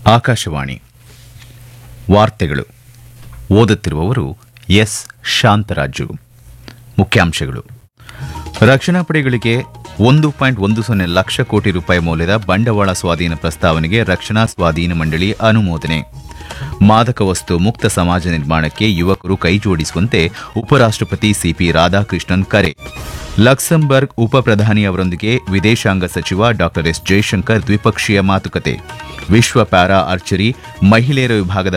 ಆಕಾಶವಾಣಿ ವಾರ್ತೆಗಳು ಓದುತ್ತಿರುವವರು ಎಸ್ ಶಾಂತರಾಜು ಮುಖ್ಯಾಂಶಗಳು ರಕ್ಷಣಾ ಪಡೆಗಳಿಗೆ ಒಂದು ಪಾಯಿಂಟ್ ಒಂದು ಸೊನ್ನೆ ಲಕ್ಷ ಕೋಟಿ ರೂಪಾಯಿ ಮೌಲ್ಯದ ಬಂಡವಾಳ ಸ್ವಾಧೀನ ಪ್ರಸ್ತಾವನೆಗೆ ರಕ್ಷಣಾ ಸ್ವಾಧೀನ ಮಂಡಳಿ ಅನುಮೋದನೆ ಮಾದಕ ವಸ್ತು ಮುಕ್ತ ಸಮಾಜ ನಿರ್ಮಾಣಕ್ಕೆ ಯುವಕರು ಕೈಜೋಡಿಸುವಂತೆ ಉಪರಾಷ್ಟಪತಿ ಸಿಪಿ ರಾಧಾಕೃಷ್ಣನ್ ಕರೆ ಲಕ್ಸಂಬರ್ಗ್ ಉಪ ಪ್ರಧಾನಿ ಅವರೊಂದಿಗೆ ವಿದೇಶಾಂಗ ಸಚಿವ ಡಾ ಎಸ್ ಜೈಶಂಕರ್ ದ್ವಿಪಕ್ಷೀಯ ಮಾತುಕತೆ ವಿಶ್ವ ಪ್ಯಾರಾ ಆರ್ಚರಿ ಮಹಿಳೆಯರ ವಿಭಾಗದ